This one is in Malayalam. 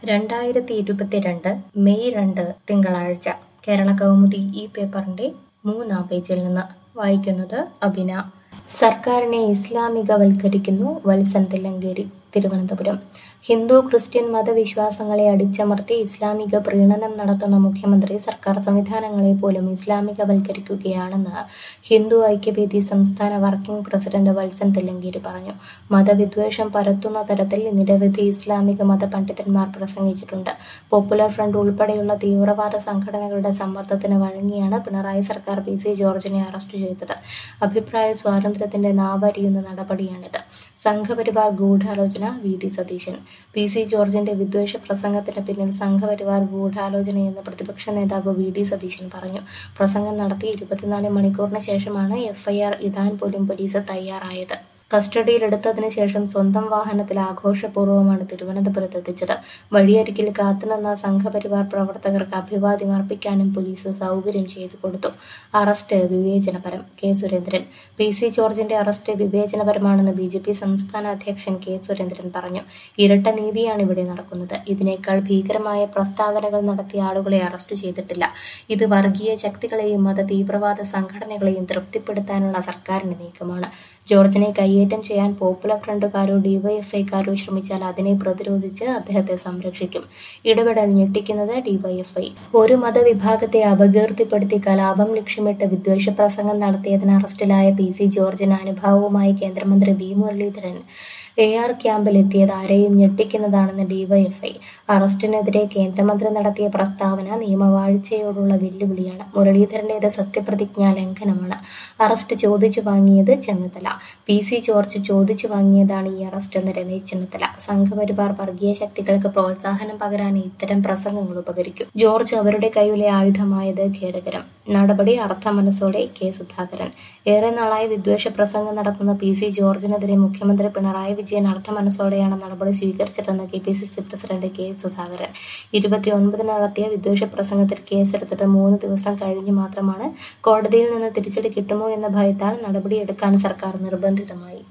രണ്ടായിരത്തി ഇരുപത്തിരണ്ട് മെയ് രണ്ട് തിങ്കളാഴ്ച കേരള കൗമുദി ഈ പേപ്പറിന്റെ മൂന്നാം പേജിൽ നിന്ന് വായിക്കുന്നത് അബിന സർക്കാരിനെ ഇസ്ലാമികവൽക്കരിക്കുന്നു വത്സൻ തില്ലങ്കേരി തിരുവനന്തപുരം ഹിന്ദു ക്രിസ്ത്യൻ മതവിശ്വാസങ്ങളെ അടിച്ചമർത്തി ഇസ്ലാമിക പ്രീണനം നടത്തുന്ന മുഖ്യമന്ത്രി സർക്കാർ സംവിധാനങ്ങളെ പോലും ഇസ്ലാമികവൽക്കരിക്കുകയാണെന്ന് ഹിന്ദു ഐക്യവേദി സംസ്ഥാന വർക്കിംഗ് പ്രസിഡന്റ് വത്സൻ തില്ലങ്കേരി പറഞ്ഞു മതവിദ്വേഷം പരത്തുന്ന തരത്തിൽ നിരവധി ഇസ്ലാമിക മതപണ്ഡിതന്മാർ പ്രസംഗിച്ചിട്ടുണ്ട് പോപ്പുലർ ഫ്രണ്ട് ഉൾപ്പെടെയുള്ള തീവ്രവാദ സംഘടനകളുടെ സമ്മർദ്ദത്തിന് വഴങ്ങിയാണ് പിണറായി സർക്കാർ പി സി ജോർജിനെ അറസ്റ്റ് ചെയ്തത് അഭിപ്രായ സ്വാതന്ത്ര്യത്തിന്റെ നാവരിയുന്ന നടപടിയാണിത് സംഘപരിവാർ ഗൂഢാലോചന V D Satheesan P C ജോർജിന്റെ വിദ്വേഷ പ്രസംഗത്തിന് പിന്നിൽ സംഘപരിവാർ ഗൂഢാലോചനയെന്ന് പ്രതിപക്ഷ നേതാവ് വി ഡി സതീശൻ പറഞ്ഞു പ്രസംഗം നടത്തി ഇരുപത്തിനാല് മണിക്കൂറിന് ശേഷമാണ് എഫ്ഐആർ ഇടാൻ പോലും പോലീസ് തയ്യാറായത് കസ്റ്റഡിയിലെടുത്തതിന് ശേഷം സ്വന്തം വാഹനത്തിൽ ആഘോഷപൂർവ്വമാണ് തിരുവനന്തപുരത്ത് എത്തിച്ചത് വഴിയരികിൽ കാത്തുനിന്ന സംഘപരിവാർ പ്രവർത്തകർക്ക് അഭിവാദ്യം അർപ്പിക്കാനും പോലീസ് സൗകര്യം ചെയ്തു കൊടുത്തു അറസ്റ്റ് വിവേചനപരം കെ സുരേന്ദ്രൻ പി സി ജോർജിന്റെ അറസ്റ്റ് വിവേചനപരമാണെന്ന് ബി ജെ പി സംസ്ഥാന അധ്യക്ഷൻ കെ സുരേന്ദ്രൻ പറഞ്ഞു ഇരട്ട നീതിയാണ് ഇവിടെ നടക്കുന്നത് ഇതിനേക്കാൾ ഭീകരമായ പ്രസ്താവനകൾ നടത്തിയ ആളുകളെ അറസ്റ്റ് ചെയ്തിട്ടില്ല ഇത് വർഗീയ ശക്തികളെയും മത തീവ്രവാദ സംഘടനകളെയും തൃപ്തിപ്പെടുത്താനുള്ള സർക്കാരിന്റെ നീക്കമാണ് ജോർജിനെ കയ്യേറ്റം ചെയ്യാൻ പോപ്പുലർ ഫ്രണ്ടുകാരോ ഡിവൈഎഫ്ഐക്കാരോ ശ്രമിച്ചാൽ അതിനെ പ്രതിരോധിച്ച് അദ്ദേഹത്തെ സംരക്ഷിക്കും ഇടപെടൽ ഞെട്ടിക്കുന്നത് ഡിവൈഎഫ്ഐ ഒരു മതവിഭാഗത്തെ അപകീർത്തിപ്പെടുത്തി കലാപം ലക്ഷ്യമിട്ട് വിദ്വേഷ പ്രസംഗം നടത്തിയതിന് അറസ്റ്റിലായ പി സി ജോർജിന് അനുഭാവവുമായി കേന്ദ്രമന്ത്രി വി മുരളീധരൻ എ ആർ ക്യാമ്പിലെത്തിയത് ആരെയും ഞെട്ടിക്കുന്നതാണെന്ന് ഡിവൈഎഫ്ഐ അറസ്റ്റിനെതിരെ കേന്ദ്രമന്ത്രി നടത്തിയ പ്രസ്താവന നിയമവാഴ്ചയോടുള്ള വെല്ലുവിളിയാണ് മുരളീധരന്റേത് സത്യപ്രതിജ്ഞാ ലംഘനമാണ് അറസ്റ്റ് ചോദിച്ചു വാങ്ങിയത് ചെന്നിത്തല പി സി ജോർജ് ചോദിച്ചു വാങ്ങിയതാണ് ഈ അറസ്റ്റ് എന്ന് രമേശ് ചെന്നിത്തല സംഘപരിവാർ വർഗീയ ശക്തികൾക്ക് പ്രോത്സാഹനം പകരാൻ ഇത്തരം പ്രസംഗങ്ങൾ ഉപകരിക്കും ജോർജ് അവരുടെ കൈയിലെ ആയുധമായത് ഖേദകരം നടപടി അർത്ഥമനസ്സോടെ കെ സുധാകരൻ ഏറെ നാളായി വിദ്വേഷ പ്രസംഗം നടത്തുന്ന പി സി ജോർജിനെതിരെ മുഖ്യമന്ത്രി പിണറായി വിജയൻ അർത്ഥമനസ്സോടെയാണ് നടപടി സ്വീകരിച്ചതെന്ന് K P C C president K Sudhakaran ഇരുപത്തിയൊൻപതിന് നടത്തിയ വിദ്വേഷ പ്രസംഗത്തിൽ കേസെടുത്തിട്ട് മൂന്ന് ദിവസം കഴിഞ്ഞ് മാത്രമാണ് കോടതിയിൽ നിന്ന് തിരിച്ചടി കിട്ടുമോ എന്ന ഭയത്താൽ നടപടിയെടുക്കാൻ സർക്കാർ നിർബന്ധിതമായി